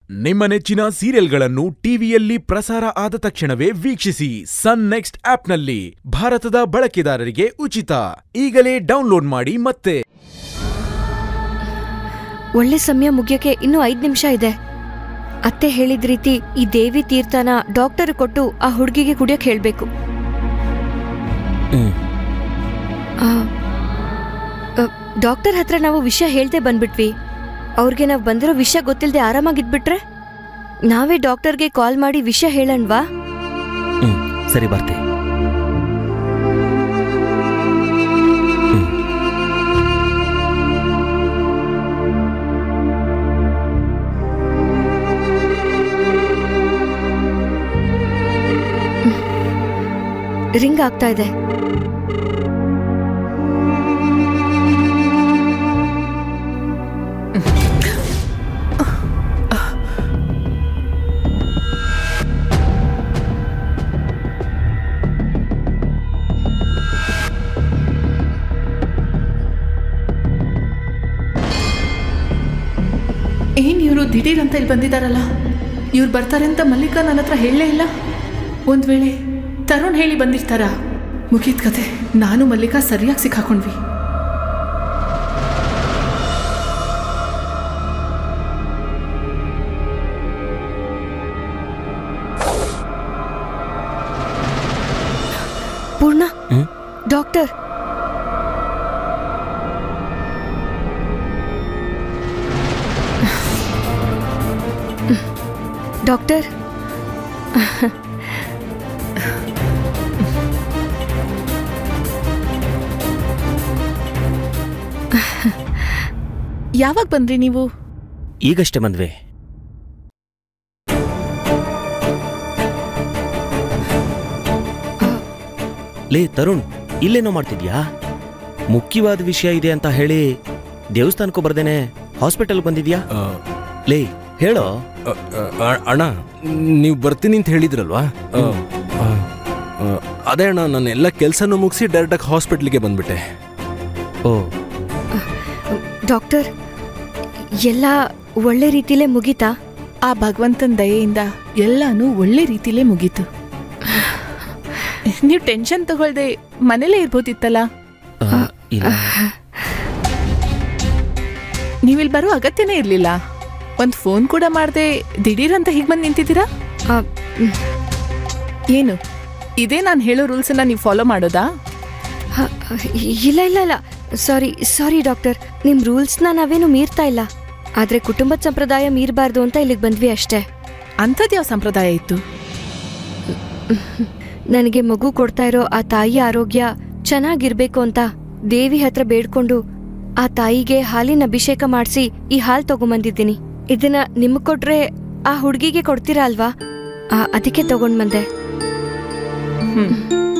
ನಿಮ್ಮ ನೆಚ್ಚಿನ ಸೀರಿಯಲ್ಗಳನ್ನು ಟಿವಿಯಲ್ಲಿ ಪ್ರಸಾರ ಆದ ತಕ್ಷಣವೇ ವೀಕ್ಷಿಸಿ ಸನ್ ನೆಕ್ಸ್ಟ್ ಆಪ್ನಲ್ಲಿ ಭಾರತದ ಬಳಕೆದಾರರಿಗೆ ಉಚಿತ ಈಗಲೇ ಡೌನ್ಲೋಡ್ ಮಾಡಿ ಮತ್ತೆ ಒಳ್ಳೆ ಸಮಯ ಮುಗಿಯಕ್ಕೆ ಇನ್ನೂ ಐದ್ ನಿಮಿಷ ಇದೆ ಅತ್ತೆ ಹೇಳಿದ ರೀತಿ ಈ ದೇವಿ ತೀರ್ಥನ ಡಾಕ್ಟರ್ ಕೊಟ್ಟು ಆ ಹುಡುಗಿಗೆ ಕುಡಿಯಕ್ ಹೇಳ್ಬೇಕು ಹ್ಮ್ ಆ, ಅ, ಡಾಕ್ಟರ್ ಹತ್ರ ನಾವು ವಿಷಯ ಹೇಳ್ದೆ ಬಂದ್ಬಿಟ್ವಿ ಅವ್ರಿಗೆ ನಾವು ಬಂದಿರೋ ವಿಷಯ ಗೊತ್ತಿಲ್ಲದೆ ಆರಾಮಾಗಿದ್ಬಿಟ್ರೆ ನಾವೇ ಡಾಕ್ಟರ್ಗೆ ಕಾಲ್ ಮಾಡಿ ವಿಷಯ ಹೇಳಣ್ವಾ ಹ್ಮ್ ಸರಿ ಬರ್ತೆ ರಿಂಗ್ ಆಗ್ತಾ ಇದೆ ಏನ್ ಇವರು ದಿಢೀರ್ ಅಂತ ಇಲ್ಲಿ ಬಂದಿದಾರಲ್ಲ ಇವ್ರು ಬರ್ತಾರೆ ಅಂತ ಮಲ್ಲಿಕಾ ನನ್ನ ಹತ್ರ ಹೇಳಲೇ ಇಲ್ಲ ಒಂದ್ ವೇಳೆ ತರುಣ್ ಹೇಳಿ ಬಂದಿರ್ತಾರ ಮುಗೀತ್ ಕತೆ ನಾನು ಮಲ್ಲಿಕಾ ಸರಿಯಾಗಿ ಸಿಕ್ಕಾಕೊಂಡ್ವಿ ಪೂರ್ಣ ಹ್ಮ್ ಡಾಕ್ಟರ್ ಡಾಕ್ಟರ್ ಯಾವಾಗ ಬಂದ್ರಿ ನೀವು ಈಗಷ್ಟೇ ಬಂದ್ವಿ ಲೇ ತರುಣ್ ಇಲ್ಲೇನೋ ಮಾಡ್ತಿದ್ಯಾ ಮುಖ್ಯವಾದ ವಿಷಯ ಇದೆ ಅಂತ ಹೇಳಿ ದೇವಸ್ಥಾನಕ್ಕೂ ಬರ್ದೇನೆ ಹಾಸ್ಪಿಟಲ್ ಬಂದಿದ್ಯಾ ಲೇ ಹೇಳೋ ಅ- ಅ- ಅ- ಅಣ್ಣ ನೀವು ಬರ್ತೀನಿ ಅಂತ ಹೇಳಿದ್ರಲ್ವಾ ಅ, ಅ, ಅ, ಅದೇ ಅಣ್ಣ ನಾನು ಎಲ್ಲ ಕೆಲಸನೂ ಮುಗಿಸಿ ಡೈರೆಕ್ಟಾಗಿ ಹಾಸ್ಪಿಟ್ಲಿಗೆ ಬಂದ್ಬಿಟ್ಟೆ ಓ ಡಾಕ್ಟರ್ ಎಲ್ಲ ಒಳ್ಳೆ ರೀತಿಲೇ ಮುಗೀತಾ ಆ ಭಗವಂತನ ದಯೆಯಿಂದ ಎಲ್ಲಾನು ಒಳ್ಳೆ ರೀತಿಲೇ ಮುಗೀತು ನೀವು ಟೆನ್ಷನ್ ತಗೊಳ್ದೆ ಮನೇಲೇ ಇರ್ಬೋದಿತ್ತಲ್ಲ ಆ, ಇಲ್ಲ ನೀವಿಲ್ಲಿ ಬರೋ ಅಗತ್ಯನೇ ಇರ್ಲಿಲ್ಲ ಒಂದ್ ಫೋನ್ ಕೂಡ ಮಾಡ್ದೆ ದಿಢೀರ್ ಅಂತ ಹೀಗ್ ಬಂದು ನಿಂತಿದ್ದೀರಾ ಆ, ಮ್, ಏನು ಇದೇ ನಾನು ಹೇಳೋ ರೂಲ್ಸನ್ನ ನೀವು ಫಾಲೋ ಮಾಡೋದಾ ಹ, ಇಲ್ಲ ಇಲ್ಲ ಇಲ್ಲ ಸಾರಿ ಸಾರಿ ಡಾಕ್ಟರ್ ನಿಮ್ ರೂಲ್ಸ್ನ ನಾವೇನು ಮೀರ್ತಾ ಇಲ್ಲ ಆದ್ರೆ ಕುಟುಂಬದ ಸಂಪ್ರದಾಯ ಮೀರಬಾರ್ದು ಅಂತ ಇಲ್ಲಿಗೆ ಬಂದ್ವಿ ಅಷ್ಟೇ ಅಂಥದ್ದು ಯಾವ ಸಂಪ್ರದಾಯ ಇತ್ತು ನನಗೆ ಮಗು ಕೊಡ್ತಾ ಇರೋ ಆ ತಾಯಿ ಆರೋಗ್ಯ ಚೆನ್ನಾಗಿರ್ಬೇಕು ಅಂತ ದೇವಿ ಹತ್ರ ಬೇಡ್ಕೊಂಡು ಆ ತಾಯಿಗೆ ಹಾಲಿನ ಅಭಿಷೇಕ ಮಾಡಿಸಿ ಈ ಹಾಲ್ ತಗೊಂಬಂದಿದ್ದೀನಿ ಇದನ್ನ ನಿಮ್ಗ್ ಕೊಟ್ರೆ ಆ ಹುಡ್ಗಿಗೆ ಕೊಡ್ತೀರಾ ಅಲ್ವಾ ಆ, ಅದಕ್ಕೆ ತಗೊಂಡ್ ಬಂದೆ ಹ್ಮ್.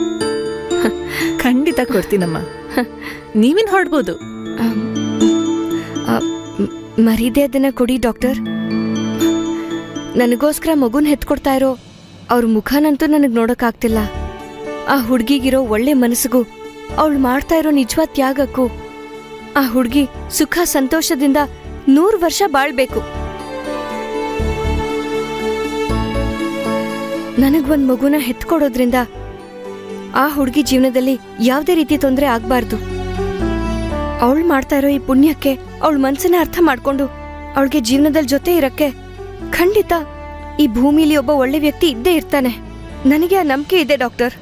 ಖಂಡಿತ ಕೊಡ್ತೀನಮ್ಮ ನೀವಿನ್ ಹೊಡ್ಬೋದು ಆಮ್, ಆ, ಮ್- ಮರೀದೆ ಅದನ್ನ ಕೊಡಿ ಡಾಕ್ಟರ್ ನನಗೋಸ್ಕರ ಮಗುನ್ ಹೆತ್ಕೊಡ್ತಾ ಇರೋ ಅವ್ರ ಮುಖನಂತೂ ನನಗ್ ನೋಡಕ್ಕಾಗ್ತಿಲ್ಲ ಆ ಹುಡ್ಗಿಗಿರೋ ಒಳ್ಳೆ ಮನಸ್ಸಿಗೂ ಅವಳು ಮಾಡ್ತಾ ಇರೋ ನಿಜವಾದ ತ್ಯಾಗಕ್ಕೂ ಆ ಹುಡ್ಗಿ ಸುಖ ಸಂತೋಷದಿಂದ ನೂರು ವರ್ಷ ಬಾಳ್ಬೇಕು ನನಗ್ ಒಂದ್ ಮಗುನ ಹೆತ್ಕೊಡೋದ್ರಿಂದ ಆ ಹುಡ್ಗಿ ಜೀವನದಲ್ಲಿ ಯಾವ್ದೇ ರೀತಿ ತೊಂದರೆ ಆಗ್ಬಾರ್ದು ಅವಳು ಮಾಡ್ತಾ ಇರೋ ಈ ಪುಣ್ಯಕ್ಕೆ ಅವಳ ಮನ್ಸನ್ನ ಅರ್ಥ ಮಾಡ್ಕೊಂಡು ಅವಳಿಗೆ ಜೀವನದಲ್ಲಿ ಜೊತೆ ಇರಕ್ಕೆ ಖಂಡಿತ ಈ ಭೂಮಿಲಿ ಒಬ್ಬ ಒಳ್ಳೆ ವ್ಯಕ್ತಿ ಇದ್ದೇ ಇರ್ತಾನೆ ನನಗೆ ಆ ನಂಬಿಕೆ ಇದೆ ಡಾಕ್ಟರ್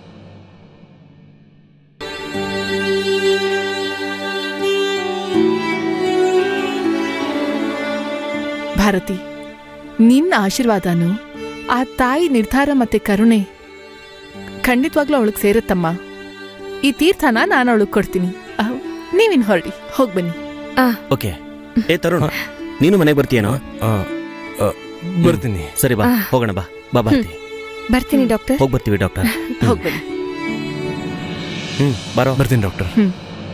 ಭಾರತಿ ನಿನ್ನ ಆಶೀರ್ವಾದನು ಆ ತಾಯಿ ನಿರ್ಧಾರ ಮತ್ತೆ ಕರುಣೆ ಖಂಡಿತವಾಗ್ಲೂ ಅವಳಿಗೆ ಸೇರುತ್ತಮ್ಮ ಈ ತೀರ್ಥನ ನಾನು ಅವಳಿಗೆ ಕೊಡ್ತೀನಿ ಅಹ್, ನೀವಿನ್ ಹೊರಡಿ ಹೋಗ್ಬನ್ನಿ ಆ ಓಕೆ ಏ ತರುಣ್ ನೀನು ಮನೆಗೆ ಬರ್ತೀಯೇನೋ ಆ, ಆ, ಬರ್ತೀನಿ ಸರಿ ಬಾ ಹೋಗೋಣ ಬಾ ಬಾ ಬರ್ತಿ ಬರ್ತೀನಿ ಡಾಕ್ಟರ್ ಹೋಗಿ ಬರ್ತೀವಿ ಡಾಕ್ಟರ್ ಹೋಗ್ಬನ್ನಿ ಹ್ಮ್ ಬರೋ ಬರ್ತೀನಿ ಡಾಕ್ಟರ್ ಹ್ಮ್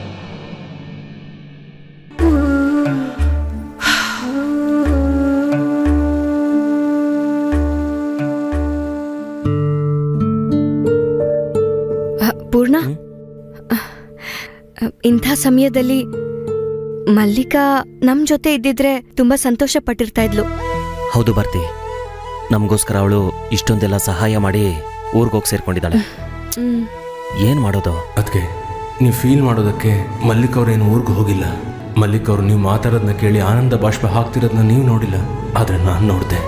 ಆ, ಪೂರ್ಣ ಹ್ಮ್? ಆ, ಇಂಥ ಸಮಯದಲ್ಲಿ ಮಲ್ಲಿಕಾ ನಮ್ ಜೊತೆ ಇದ್ದಿದ್ರೆ ತುಂಬಾ ಸಂತೋಷ ಪಟ್ಟಿರ್ತಾ ಇದ್ಲು ಹೌದು ಬರ್ತಿ ನಮಗೋಸ್ಕರ ಅವಳು ಇಷ್ಟೊಂದೆಲ್ಲ ಸಹಾಯ ಮಾಡಿ ಊರಿಗೋಗಿ ಸೇರ್ಕೊಂಡಿದ್ದಾಳೆ ಹ್ಮ್ ಏನು ಮಾಡೋದು ಅದಕ್ಕೆ ನೀವು ಫೀಲ್ ಮಾಡೋದಕ್ಕೆ ಮಲ್ಲಿಕ್ ಅವ್ರೇನು ಊರಿಗೆ ಹೋಗಿಲ್ಲ ಮಲ್ಲಿಕ್ ಅವ್ರು ನೀವು ಮಾತಾಡೋದನ್ನ ಕೇಳಿ ಆನಂದ ಬಾಷ್ಪ ಹಾಕ್ತಿರೋದನ್ನ ನೀವು ನೋಡಿಲ್ಲ ಆದ್ರೆ ನಾನು ನೋಡಿದೆ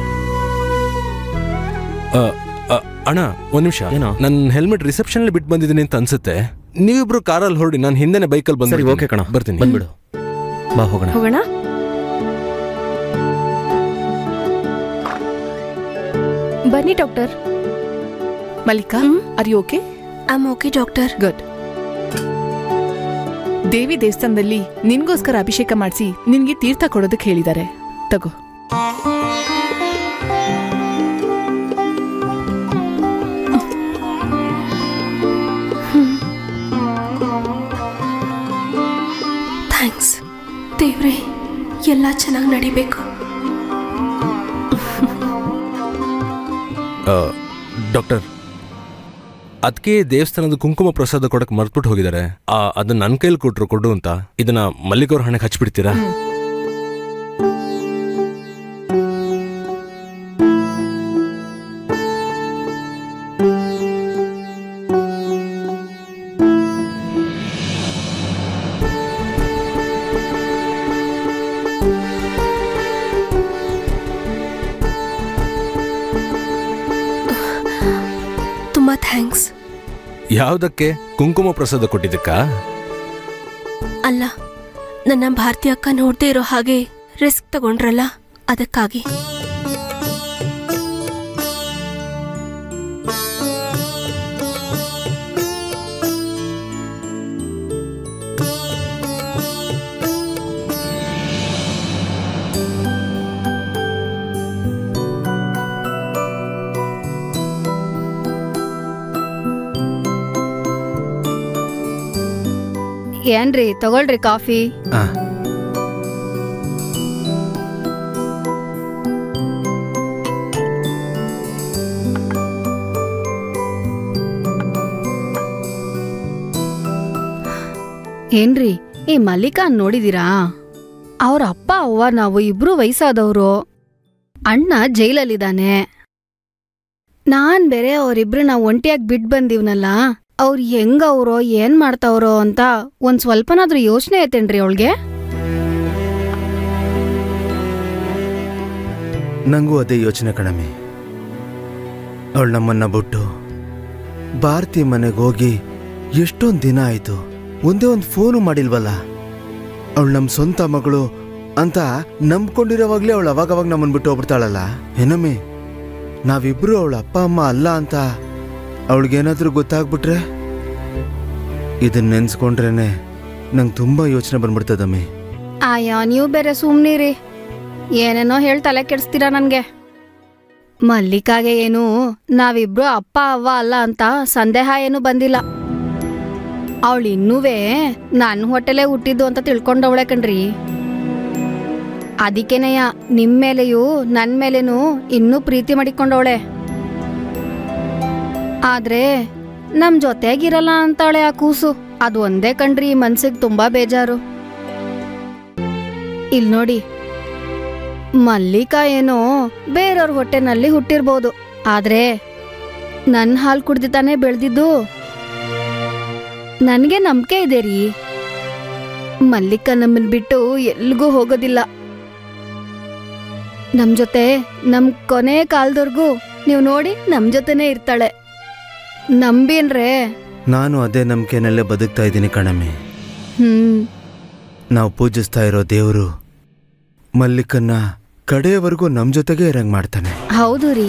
ಅಣ್ಣ ಒಂದ್ ನಿಮಿಷ ಏನೋ? ನನ್ನ ಹೆಲ್ಮೆಟ್ ರಿಸೆಪ್ಷನ್ ಬಿಟ್ಟು ಬಂದಿದ್ದೀನಿ ಅಂತ ಅನ್ಸುತ್ತೆ ನೀವಿಬ್ರು ಕಾರಲ್ಲಿ ಹೊರಡಿ ನಾನು ಹಿಂದೆನೆ ಬೈಕಲ್ಲಿ ಬಂದು ಸರಿ ಓಕೆ ಕಣ ಬರ್ತೀನಿ ಬಂದ್ಬಿಡು ಬಾ ಹೋಗೋಣ ಹೋಗೋಣ ಬನ್ನಿ doctor Mallika are you okay I'm okay doctor good ದೇವಿ ದೇವಸ್ಥಾನದಲ್ಲಿ ನಿನ್ಗೋಸ್ಕರ ಅಭಿಷೇಕ ಮಾಡಿಸಿ ನಿನ್ಗೆ ತೀರ್ಥ ಕೊಡೋದಕ್ಕೆ ಹೇಳಿದ್ದಾರೆ ತಗೋ ಥ್ಯಾಂಕ್ಸ್ ದೇವ್ರೆ ಎಲ್ಲ ಚೆನ್ನಾಗಿ ನಡಿಬೇಕು ಡಾಕ್ಟರ್ ಅದಕ್ಕೆ ದೇವಸ್ಥಾನದ ಕುಂಕುಮ ಪ್ರಸಾದ ಕೊಡಕ್ಕೆ ಮರ್ತ್ಬಿಟ್ಟು ಹೋಗಿದ್ದಾರೆ ಆ, ಅದನ್ನ ನನ್ನ ಕೈಲಿ ಕೊಟ್ರು ಕೊಡು ಅಂತ ಇದನ್ನ ಮಲ್ಲಿಕ್ ಅವ್ರ ಹಣೆಗೆ ಹಚ್ಬಿಡ್ತೀರಾ ತುಂಬ ಥ್ಯಾಂಕ್ಸ್ ಯಾವ್ದಕ್ಕೆ ಕುಂಕುಮ ಪ್ರಸಾದ ಕೊಟ್ಟಿದ್ದಕ್ಕಾ ಅಲ್ಲ ನನ್ನ ಭಾರತಿ ಅಕ್ಕ ನೋಡದೆ ಇರೋ ಹಾಗೆ ರಿಸ್ಕ್ ತಗೊಂಡ್ರಲ್ಲ ಅದಕ್ಕಾಗಿ ಏನ್ರಿ ತಗೊಳ್ರಿ ಕಾಫಿ ಏನ್ರಿ ಈ ಮಲ್ಲಿಕಾ ನೋಡಿದೀರಾ ಅವ್ರ ಅಪ್ಪ ಅವ್ವ ನಾವು ಇಬ್ರು ವಯಸ್ಸಾದವ್ರು ಅಣ್ಣ ಜೈಲಲ್ಲಿದ್ದಾನೆ ನಾನ್ ಬೇರೆ ಅವ್ರಿಬ್ರನ್ನ ಒಂಟಿಯಾಗಿ ಬಿಟ್ ಬಂದಿವ್ನಲ್ಲ ಅವ್ರು ಹೆಂಗವ್ರೋ ಏನ್ ಮಾಡ್ತಾವ್ರೋ ಅಂತ ಒಂದ್ ಸ್ವಲ್ಪನಾದ್ರೂ ಯೋಚನೆ ಐತೇನ್ರಿ ಅವಳ್ಗೆ ನಂಗೂ ಅದೇ ಯೋಚನೆ ಕಣಮಿ ಅವಳು ನಮ್ಮನ್ನ ಬಿಟ್ಟು ಭಾರತಿ ಮನೆಗೆ ಹೋಗಿ ಎಷ್ಟೊಂದು ದಿನ ಆಯ್ತು ಒಂದೇ ಒಂದು ಫೋನು ಮಾಡಿಲ್ವಲ್ಲ ಅವಳು ನಮ್ಮ ಸ್ವಂತ ಮಗಳು ಅಂತ ನಂಬ್ಕೊಂಡಿರೋವಾಗ್ಲೇ ಅವಳು ಅವಾಗವಾಗ ನಮ್ಮನ್ನ ಬಿಟ್ಟು ಹೋಗ್ಬಿಡ್ತಾಳಲ್ಲ ಏನಮ್ಮಿ ನಾವಿಬ್ರು ಅವಳ ಅಪ್ಪ ಅಮ್ಮ ಅಲ್ಲ ಅಂತ ಅವಳಿಗೇನಾದ್ರೂ ಗೊತ್ತಾಗ್ಬಿಟ್ರೆ ಇದನ್ನ ನೆನ್ಸ್ಕೊಂಡ್ರೇನೆ ನಂಗೆ ತುಂಬಾ ಯೋಚನೆ ಬಂದ್ಬಿಡ್ತದಮ್ಮಿ ಆಯಾ ನೀವು ಬೇರೆ ಸುಮ್ನಿರಿ ಏನೇನೋ ಹೇಳ್ ತಲೆ ಕೆಡಿಸ್ತೀರಾ ನನ್ಗೆ ಮಲ್ಲಿಕಾಗೆ ಏನು ನಾವಿಬ್ರು ಅಪ್ಪ ಅವ್ವ ಅಲ್ಲ ಅಂತ ಸಂದೇಹ ಏನು ಬಂದಿಲ್ಲ ಅವಳು ಇನ್ನೂವೇ ನನ್ನ ಹೊಟ್ಟೆಲೇ ಹುಟ್ಟಿದ್ದು ಅಂತ ತಿಳ್ಕೊಂಡವಳೆ ಕಣ್ರಿ ಅದಕ್ಕೇನೆಯ ನಿಮ್ ಮೇಲೆಯೂ ನನ್ ಮೇಲೇನು ಇನ್ನೂ ಪ್ರೀತಿ ಮಾಡಿಕೊಂಡವಳೆ ಆದ್ರೆ ನಮ್ ಜೊತೆಗಿರಲ್ಲ ಅಂತಾಳೆ ಆ ಕೂಸು ಅದು ಒಂದೇ ಕಣ್ರಿ ಮನ್ಸಿಗೆ ತುಂಬಾ ಬೇಜಾರು ಇಲ್ ನೋಡಿ ಮಲ್ಲಿಕಾ ಏನೋ ಬೇರೆಯವ್ರ ಹೊಟ್ಟೆನಲ್ಲಿ ಹುಟ್ಟಿರ್ಬೋದು ಆದ್ರೆ ನನ್ ಹಾಲ್ ಕುಡ್ದು ತಾನೇ ಬೆಳ್ದಿದ್ದು ನನ್ಗೆ ನಂಬಿಕೆ ಇದೆ ರೀ ಮಲ್ಲಿಕಾ ನಮ್ಮನ್ ಬಿಟ್ಟು ಎಲ್ಗೂ ಹೋಗೋದಿಲ್ಲ ನಮ್ ಜೊತೆ ನಮ್ ಕೊನೆ ಕಾಲದವರೆಗೂ ನೀವು ನೋಡಿ ನಮ್ ಜೊತೆನೇ ಇರ್ತಾಳೆ ನಂಬೇನ್ರೆ ನಾನು ಅದೇ ನಂಬಿಕೆನಲ್ಲೇ ಬದುಕ್ತಾ ಇದ್ದೀನಿ ಕಣಮ್ಮಿ ಹ್ಮ್ ನಾವು ಪೂಜಿಸ್ತಾ ಇರೋ ದೇವರು ಮಲ್ಲಿಕನ್ನ ಕಡೆಯವರೆಗೂ ನಮ್ ಜೊತೆಗೆ ಇರಂಗ್ ಮಾಡ್ತಾನೆ ಹೌದು ರೀ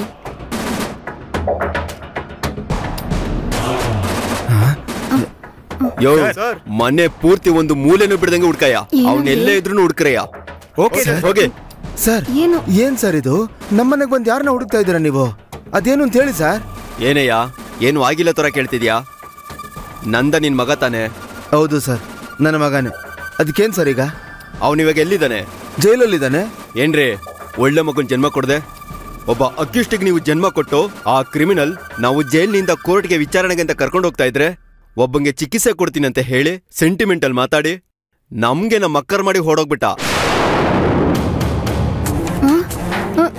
ಯೋ ಮನೆ ಪೂರ್ತಿ ಒಂದು ಮೂಲೆನೂ ಬಿಡದಂಗೆ ಹುಡ್ಕಯ್ಯ ಅವನೆಲ್ಲೇ ಇದ್ರು ಹುಡ್ಕ್ರಯ್ಯ ಓಕೆ ಹೋಗಿ ಸರ್ ಏನು ಏನ್ ಸರ್ ಇದು ನಮ್ಮನೆಗೆ ಬಂದು ಯಾರನ್ನ ಹುಡುಕ್ತಾ ಇದ್ದೀರಾ ನೀವು ಅದೇನು ಅಂತ ಹೇಳಿ ಸರ್ ಏನಯ್ಯ ಏನು ಆಗಿಲ್ಲ ತರ ಕೇಳ್ತಿದ್ಯಾ ನಂದ ನಿನ್ ಮಗ ತಾನೆ ಹೌದು ಸರ್ ನನ್ನ ಮಗನೇ ಅದಕ್ಕೇನ್ ಸರ್ ಈಗ ಅವನಿವಾಗ ಎಲ್ಲಿದ್ದಾನೆ ಜೈಲಲ್ಲಿದ್ದಾನೆ ಏನ್ರಿ ಒಳ್ಳೆ ಮಗನ್ ಜನ್ಮ ಕೊಡದೆ ಒಬ್ಬ ಅಕ್ಯೂಸ್ಟಿಗೆ ನೀವು ಜನ್ಮ ಕೊಟ್ಟು ಆ ಕ್ರಿಮಿನಲ್ ನಾವು ಜೈಲಿನಿಂದ ಕೋರ್ಟ್ಗೆ ವಿಚಾರಣೆಗೆ ಅಂತ ಕರ್ಕೊಂಡು ಹೋಗ್ತಾ ಇದ್ರೆ ಒಬ್ಬಂಗೆ ಚಿಕಿತ್ಸೆ ಕೊಡ್ತೀನಿ ಅಂತ ಹೇಳಿ ಸೆಂಟಿಮೆಂಟಲ್ ಮಾತಾಡಿ ನಮ್ಗೆ ನಮ್ಮ ಮಕ್ಕರ್ ಮಾಡಿ ಹೊಡೋಗ್ಬಿಟ್ಟ ಆ? ಆ,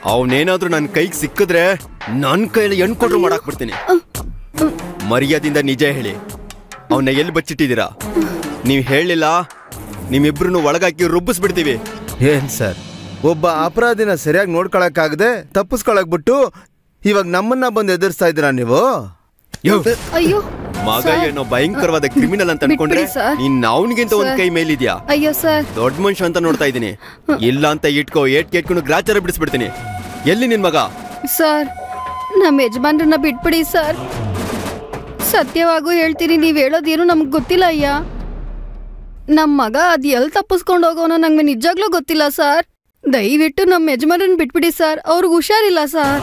ಅವನೇನಾದ್ರೂ ನನ್ನ ಕೈಗೆ ಸಿಕ್ಕಿದ್ರೆ ನನ್ನ ಕೈಯಲ್ಲಿ ಹೆಣ್ಣು ಕೊಟ್ರು ಮಾಡಾಕ್ ಬಿಡ್ತೀನಿ ಮರ್ಯಾದಿಂದ ನಿಜ ಹೇಳಿ ಅವನ್ನ ಎಲ್ಲಿ ಬಚ್ಚಿಟ್ಟಿದ್ದೀರಾ ನೀವು ಹೇಳಿಲ್ಲ ನಿಮ್ಮಿಬ್ರು ಒಳಗಾಕಿ ರುಬ್ಬಿಸ್ಬಿಡ್ತೀವಿ ಏನ್ ಸರ್ ಒಬ್ಬ ಅಪರಾಧಿನ ಸರಿಯಾಗಿ ನೋಡ್ಕೊಳಕ್ಕಾಗದೆ ತಪ್ಪಿಸ್ಕೊಳಕ್ ಬಿಟ್ಟು ಇವಾಗ ನಮ್ಮನ್ನ ಬಂದು ಎದುರಿಸ್ತಾ ಇದ್ದೀರಾ ನೀವು ಯೋ, ಅಯ್ಯೋ ಮಗ ಸರ್. ಏನೋ ಭಯಂಕರವಾದ ಕ್ರಿಮಿನಲ್ ಅಂತ ಅನ್ಕೊಂಡ್ರೆ ಬಿಟ್ಬಿಡಿ ಸರ್. ನೀನ್ ಅವನಿಗಿಂತ ಒಂದ್ ಸರ್. ಕೈ ಮೇಲಿದ್ಯಾ ಅಯ್ಯೋ ಸರ್ ದೊಡ್ಡ ಮನುಷ್ಯ ಅಂತ ನೋಡ್ತಾ ಇದ್ದೀನಿ ಇಲ್ಲ ಅಂತ ಇಟ್ಕೋ ಏಟ್ ಕೇಟ್ಕೊಂಡು ಗ್ರಾಚಾರ ಬಿಡಿಸ್ಬಿಡ್ತೀನಿ ಎಲ್ಲಿ ನಿನ್ ಮಗ ಸರ್ ನಮ್ಮ ಯಜಮಾನ್ರನ್ನ ಬಿಟ್ಬಿಡಿ ಸರ್ ಸತ್ಯವಾಗೂ ಹೇಳ್ತೀನಿ ನೀವು ಹೇಳೋದೇನು ನಮ್ಗೆ ಗೊತ್ತಿಲ್ಲ ಅಯ್ಯ ನಮ್ಮ ಮಗ ಅದು ಎಲ್ಲಿ ತಪ್ಪಿಸ್ಕೊಂಡು ಹೋಗೋನೋ ನಂಗೆ ನಿಜಾಗ್ಲೂ ಗೊತ್ತಿಲ್ಲ ಸರ್ ದಯವಿಟ್ಟು ನಮ್ಮ ಯಜಮಾನರನ್ನ ಬಿಟ್ಬಿಡಿ ಸರ್ ಅವ್ರಿಗೆ ಹುಷಾರಿಲ್ಲ ಸರ್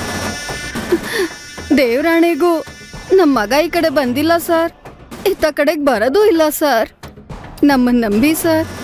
ದೇವರಾಣೆಗೂ ನಮ್ಮ ಮಗ ಈ ಕಡೆ ಬಂದಿಲ್ಲ ಸರ್ ಇತ್ತ ಕಡೆಗೆ ಬರೋದೂ ಇಲ್ಲ ಸರ್ ನಮ್ಮನ್ನ ನಂಬಿ ಸರ್